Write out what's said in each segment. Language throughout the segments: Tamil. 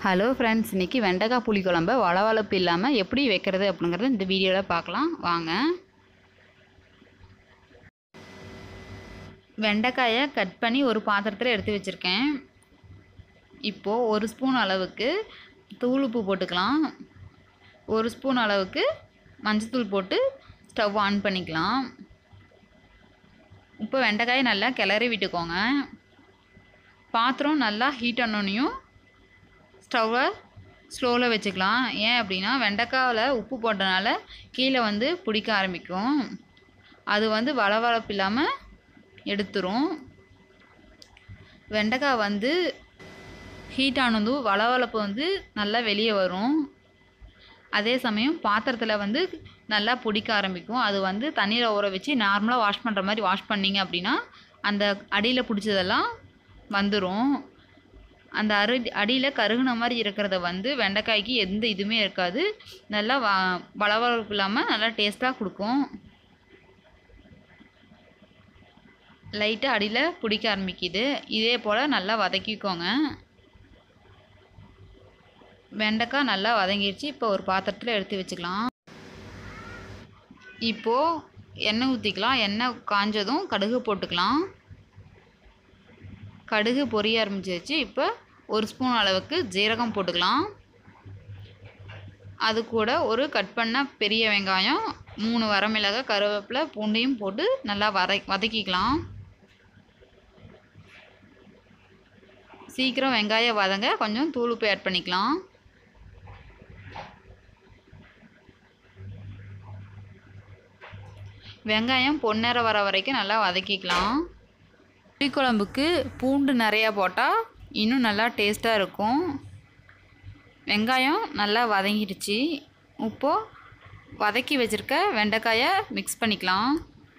ஹலோ ஃப்ரெண்ட்ஸ் இன்றைக்கி வெண்டைக்காய் புளிக்குழம்ப வளவளப்பு இல்லாமல் எப்படி வைக்கிறது அப்படிங்கிறத இந்த வீடியோவில் பார்க்கலாம் வாங்க வெண்டைக்காயை கட் பண்ணி ஒரு பாத்திரத்தில் எடுத்து வச்சுருக்கேன் இப்போது ஒரு ஸ்பூன் அளவுக்கு தூள் உப்பு போட்டுக்கலாம் ஒரு ஸ்பூன் அளவுக்கு மஞ்சத்தூள் போட்டு ஸ்டவ் ஆன் பண்ணிக்கலாம் இப்போ வெண்டைக்காயை நல்லா கிளறி விட்டுக்கோங்க பாத்திரம் நல்லா ஹீட் ஆனோனையும் ஸ்டவ்வை ஸ்லோவில் வச்சுக்கலாம் ஏன் அப்படின்னா வெண்டைக்காவில் உப்பு போட்டனால கீழே வந்து பிடிக்க ஆரம்பிக்கும் அது வந்து வளவளப்பு இல்லாமல் எடுத்துரும் வெண்டைக்காய் வந்து ஹீட் ஆனதும் வளவளப்பு வந்து நல்லா வெளியே வரும் அதே சமயம் பாத்திரத்தில் வந்து நல்லா பிடிக்க ஆரம்பிக்கும் அது வந்து தண்ணீரை ஊற வச்சு நார்மலாக வாஷ் பண்ணுற மாதிரி வாஷ் பண்ணிங்க அப்படின்னா அந்த அடியில் பிடிச்சதெல்லாம் வந்துடும் அந்த அரு அடியில் கருகுன மாதிரி இருக்கிறத வந்து வெண்டைக்காய்க்கு எந்த இதுவுமே இருக்காது நல்லா வ வளவளப்பு இல்லாமல் நல்லா டேஸ்ட்டாக கொடுக்கும் லைட்டாக அடியில் பிடிக்க ஆரம்பிக்குது இதே போல் நல்லா வதக்கிக்கோங்க வெண்டைக்காய் நல்லா வதங்கிடுச்சு இப்போ ஒரு பாத்திரத்தில் எடுத்து வச்சுக்கலாம் இப்போது எண்ணெய் ஊற்றிக்கலாம் எண்ணெய் காஞ்சதும் கடுகு போட்டுக்கலாம் கடுகு பொரிய ஆரம்பிச்சிருச்சு இப்போ ஒரு ஸ்பூன் அளவுக்கு ஜீரகம் போட்டுக்கலாம் அது கூட ஒரு கட் பண்ண பெரிய வெங்காயம் மூணு வரமிளகாய் கருவேப்பிலை பூண்டையும் போட்டு நல்லா வத வதக்கிக்கலாம் சீக்கிரம் வெங்காயம் வதங்க கொஞ்சம் தூளுப்பு ஆட் பண்ணிக்கலாம் வெங்காயம் பொன்னிறம் வர வரைக்கும் நல்லா வதக்கிக்கலாம் புளிக்குழம்புக்கு பூண்டு நிறையா போட்டால் இன்னும் நல்லா டேஸ்ட்டாக இருக்கும் வெங்காயம் நல்லா வதங்கிடுச்சு இப்போது வதக்கி வச்சுருக்க வெண்டைக்காயை மிக்ஸ் பண்ணிக்கலாம்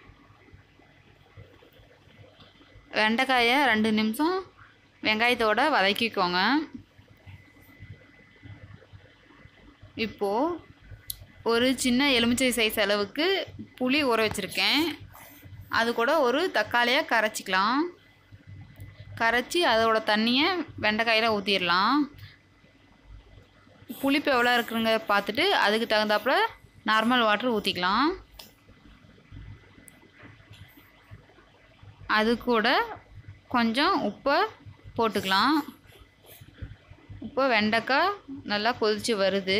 வெண்டைக்காயை ரெண்டு நிமிஷம் வெங்காயத்தோடு வதக்கிக்கோங்க இப்போது ஒரு சின்ன எலுமிச்சை சைஸ் அளவுக்கு புளி ஊற வச்சுருக்கேன் அது கூட ஒரு தக்காளியை கரைச்சிக்கலாம் கரைச்சி அதோட தண்ணியை வெண்டைக்காயில் ஊற்றிடலாம் புளிப்பு எவ்வளோ இருக்குங்க பார்த்துட்டு அதுக்கு தகுந்தாப்புல நார்மல் வாட்டர் ஊற்றிக்கலாம் அது கூட கொஞ்சம் உப்பை போட்டுக்கலாம் இப்போ வெண்டைக்காய் நல்லா கொதித்து வருது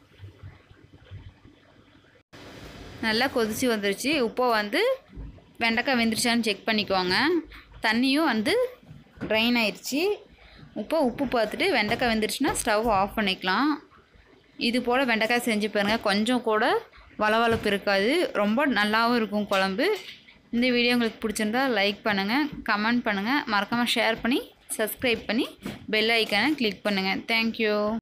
நல்லா கொதித்து வந்துருச்சு உப்பை வந்து வெண்டைக்காய் வெந்துருச்சான்னு செக் பண்ணிக்கோங்க தண்ணியும் வந்து ட்ரைன் ஆயிடுச்சு உப்பை உப்பு பார்த்துட்டு வெண்டைக்காய் வெந்துருச்சுன்னா ஸ்டவ் ஆஃப் பண்ணிக்கலாம் இது போல் வெண்டைக்காய் செஞ்சு பாருங்கள் கொஞ்சம் கூட வளவளப்பு இருக்காது ரொம்ப நல்லாவும் இருக்கும் குழம்பு இந்த வீடியோ உங்களுக்கு பிடிச்சிருந்தா லைக் பண்ணுங்கள் கமெண்ட் பண்ணுங்கள் மறக்காமல் ஷேர் பண்ணி சப்ஸ்கிரைப் பண்ணி பெல் ஐக்கானை கிளிக் பண்ணுங்கள் தேங்க்யூ